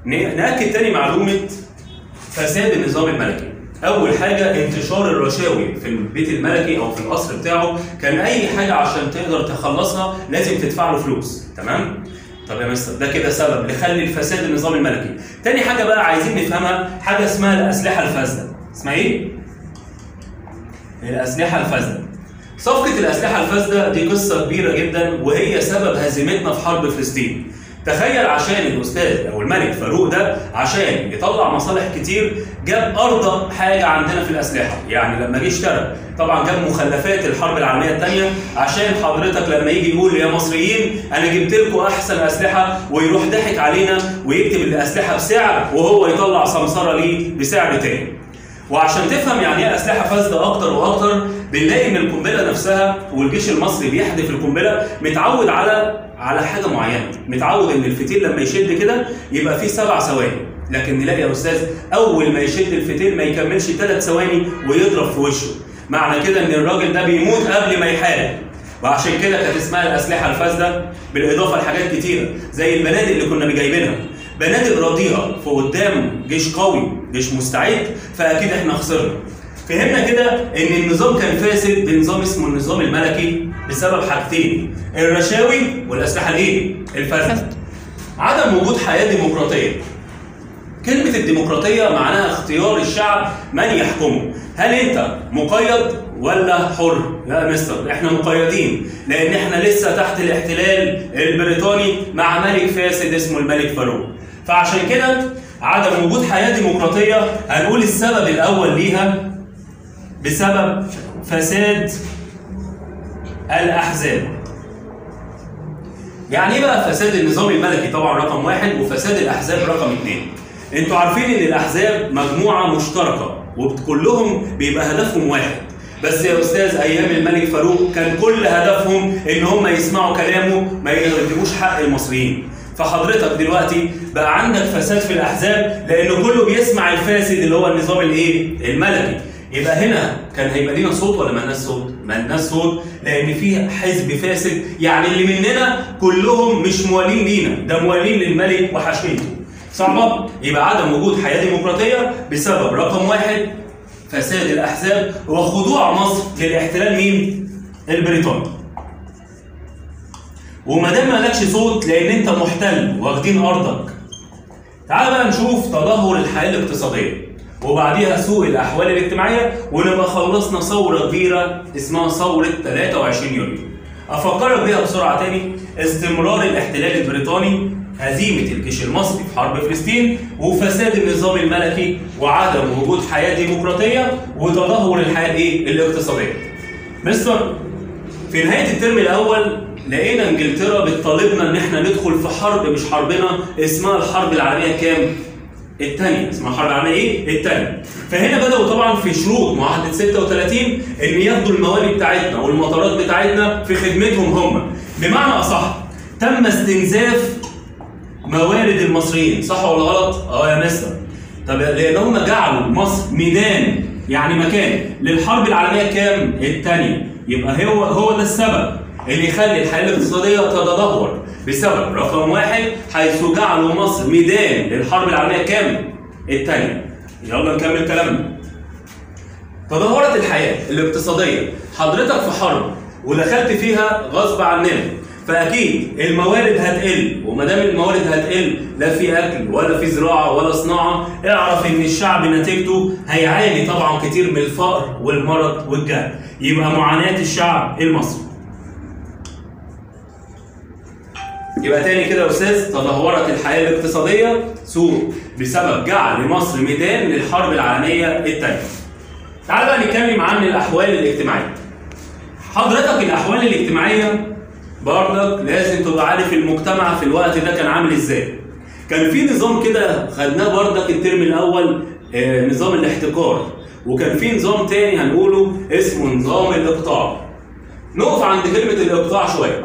ن- ناكد تاني معلومه فساد النظام الملكي اول حاجه انتشار الرشاوي في البيت الملكي او في القصر بتاعه كان اي حاجه عشان تقدر تخلصها لازم تدفع له فلوس تمام طب يا مستر ده كده سبب لخلي الفساد النظام الملكي تاني حاجه بقى عايزين نفهمها حاجه اسمها الاسلحه الفاسده اسمها ايه الاسلحه الفاسده صفقه الاسلحه الفاسده دي قصه كبيره جدا وهي سبب هزيمتنا في حرب فلسطين تخيل عشان الاستاذ او الملك فاروق ده عشان يطلع مصالح كتير جاب ارضى حاجه عندنا في الاسلحه يعني لما جه اشترى طبعا جاب مخلفات الحرب العالميه الثانيه عشان حضرتك لما يجي يقول يا مصريين انا جبت لكم احسن اسلحه ويروح ضحك علينا ويكتب الاسلحه بسعر وهو يطلع سمسره ليه بسعر تاني وعشان تفهم يعني ايه اسلحه فاسده اكتر واكتر بنلاقي ان القنبله نفسها والجيش المصري بيحدف القنبله متعود على على حاجه معينه متعود ان الفتيل لما يشد كده يبقى فيه سبع ثواني لكن نلاقي يا استاذ اول ما يشد الفتيل ما يكملش ثلاث ثواني ويضرب في وشه معنى كده ان الراجل ده بيموت قبل ما يحارب وعشان كده كانت اسمها الاسلحه الفاسده بالاضافه لحاجات كتيره زي البنادق اللي كنا جايبينها بنادق رديئه في قدام جيش قوي جيش مستعد فاكيد احنا خسرنا فهمنا كده ان النظام كان فاسد بنظام اسمه النظام الملكي بسبب حاجتين الرشاوي والاسلحه الايه الفاسده عدم وجود حياه ديمقراطيه كلمة الديمقراطية معناها اختيار الشعب من يحكمه هل انت مقيد ولا حر لا يا مستر احنا مقيدين لان احنا لسه تحت الاحتلال البريطاني مع ملك فاسد اسمه الملك فاروق فعشان كده عدم وجود حياة ديمقراطية هنقول السبب الاول ليها بسبب فساد الاحزاب يعني ايه بقى فساد النظام الملكي طبعا رقم واحد وفساد الاحزاب رقم اثنين انتوا عارفين ان الاحزاب مجموعه مشتركه وكلهم بيبقى هدفهم واحد بس يا استاذ ايام الملك فاروق كان كل هدفهم ان هم يسمعوا كلامه ما يقدموش حق المصريين فحضرتك دلوقتي بقى عندك فساد في الاحزاب لان كله بيسمع الفاسد اللي هو النظام الايه الملكي يبقى هنا كان هيبقى لينا صوت ولا مالناش صوت؟ مالناش صوت لان في حزب فاسد يعني اللي مننا كلهم مش موالين لينا ده موالين للملك وحشمته صعبه؟ يبقى عدم وجود حياه ديمقراطيه بسبب رقم واحد فساد الاحزاب وخضوع مصر للاحتلال مين؟ البريطاني. وما دام مالكش صوت لان انت محتل واخدين ارضك. تعال بقى نشوف تدهور الحياه الاقتصاديه. وبعديها سوء الاحوال الاجتماعيه ونبقى خلصنا ثوره كبيره اسمها ثوره 23 يوليو. افكرك بيها بسرعه تاني استمرار الاحتلال البريطاني هزيمه الجيش المصري في حرب فلسطين وفساد النظام الملكي وعدم وجود حياه ديمقراطيه وتدهور الحياه الايه؟ الاقتصاديه. مستر في نهايه الترم الاول لقينا انجلترا بتطالبنا ان احنا ندخل في حرب مش حربنا اسمها الحرب العالميه كام؟ الثانية اسمها الحرب العالمية ايه؟ الثانية. فهنا بدأوا طبعا في شروط معاهدة 36 ان ياخدوا الموانئ بتاعتنا والمطارات بتاعتنا في خدمتهم هم. بمعنى أصح تم استنزاف موارد المصريين صح ولا غلط؟ اه يا مستر. طب لأن هم جعلوا مصر ميدان يعني مكان للحرب العالمية كام؟ الثانية. يبقى هو هو ده السبب اللي يخلي الحياة الاقتصادية تتدهور بسبب رقم واحد حيث جعلوا مصر ميدان للحرب العالمية كام؟ الثانية. يلا نكمل كلامنا. تدهورت الحياة الاقتصادية، حضرتك في حرب ودخلت فيها غصب عننا، فأكيد الموارد هتقل، وما دام الموارد هتقل لا في أكل ولا في زراعة ولا صناعة، اعرف إن الشعب نتيجته هيعاني طبعا كتير من الفقر والمرض والجهل، يبقى معاناة الشعب المصري. يبقى تاني كده يا استاذ تدهورت الحياه الاقتصاديه سوء بسبب جعل مصر ميدان للحرب العالميه الثانيه. تعال بقى نتكلم عن الاحوال الاجتماعيه. حضرتك الاحوال الاجتماعيه برضك لازم تبقى عارف المجتمع في الوقت ده كان عامل ازاي. كان في نظام كده خدناه برضك الترم الاول آه نظام الاحتكار وكان في نظام تاني هنقوله اسمه نظام الاقطاع. نقف عند كلمه الاقطاع شويه.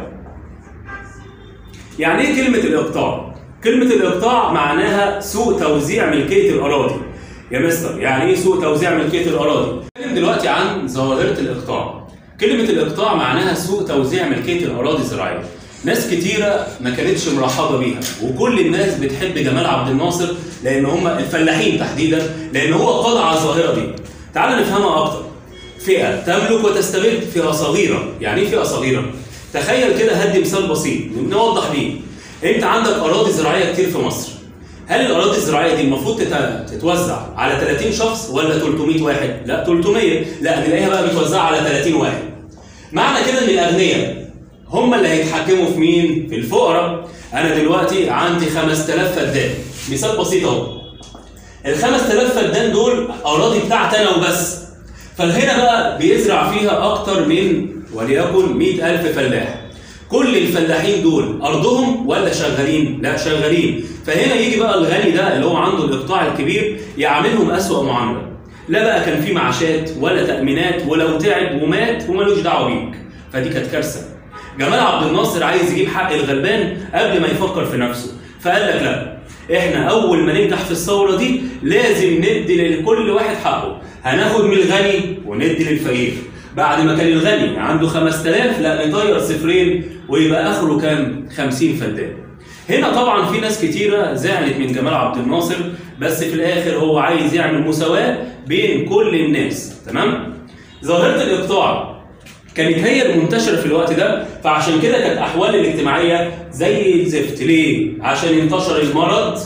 يعني ايه كلمة الإقطاع؟ كلمة الإقطاع معناها سوء توزيع ملكية الأراضي. يا مستر يعني إيه سوء توزيع ملكية الأراضي؟ نتكلم دلوقتي عن ظاهرة الإقطاع. كلمة الإقطاع معناها سوء توزيع ملكية الأراضي الزراعية. ناس كتيرة ما كانتش مرحبة بيها وكل الناس بتحب جمال عبد الناصر لأن هم الفلاحين تحديدا لأن هو قضى على الظاهرة دي تعال نفهمها أكتر فئة تملك وتستبد فئة صغيرة يعني إيه فئة صغيرة؟ تخيل كده هدي مثال بسيط نوضح بيه أنت عندك أراضي زراعية كتير في مصر هل الأراضي الزراعية دي المفروض تت- تتوزع على 30 شخص ولا 300 واحد؟ لا 300 لا نلاقيها بقى متوزعة على 30 واحد معنى كده ان الاغنياء هم اللي هيتحكموا في مين؟ في الفقراء. انا دلوقتي عندي 5000 فدان، مثال بسيط اهو. ال 5000 فدان دول اراضي بتاعتي انا وبس. فهنا بقى بيزرع فيها اكتر من وليكن 100000 فلاح. كل الفلاحين دول ارضهم ولا شغالين؟ لا شغالين. فهنا يجي بقى الغني ده اللي هو عنده الاقطاع الكبير يعاملهم اسوأ معامله. لا بقى كان في معاشات ولا تأمينات ولو تعب ومات ومالوش دعوه بيك فدي كانت كارثه جمال عبد الناصر عايز يجيب حق الغلبان قبل ما يفكر في نفسه فقال لك لا احنا اول ما ننجح في الثوره دي لازم ندي لكل واحد حقه هناخد من الغني وندي للفقير بعد ما كان الغني عنده 5000 لا نطير صفرين ويبقى اخره كام 50 فدان هنا طبعا في ناس كتيرة زعلت من جمال عبد الناصر بس في الآخر هو عايز يعمل مساواة بين كل الناس تمام؟ ظاهرة الإقطاع كانت هي المنتشرة في الوقت ده فعشان كده كانت أحوال الاجتماعية زي الزفت ليه؟ عشان انتشر المرض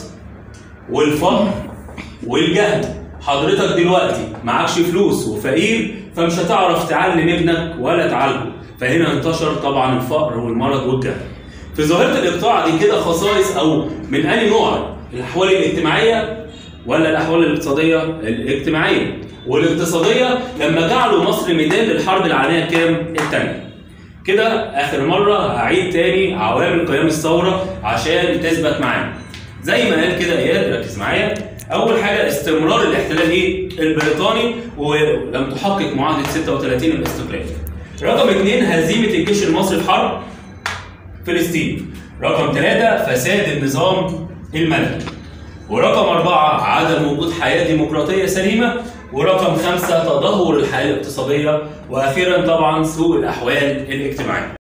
والفقر والجهل حضرتك دلوقتي معكش فلوس وفقير فمش هتعرف تعلم ابنك ولا تعالجه فهنا انتشر طبعا الفقر والمرض والجهل في ظاهرة الإقطاع دي كده خصائص أو من أي نوع الأحوال الاجتماعية ولا الأحوال الاقتصادية الاجتماعية والاقتصادية لما جعلوا مصر ميدان للحرب العالمية كام؟ الثانية كده آخر مرة هعيد تاني عوامل قيام الثورة عشان تثبت معانا زي ما قال كده إياد ركز معايا أول حاجة استمرار الاحتلال إيه؟ البريطاني ولم تحقق معاهدة 36 الاستقلال رقم اثنين هزيمة الجيش المصري في حرب فلسطين رقم ثلاثة فساد النظام الملكي ورقم أربعة عدم وجود حياة ديمقراطية سليمة ورقم خمسة تدهور الحياة الاقتصادية وأخيرا طبعا سوء الأحوال الاجتماعية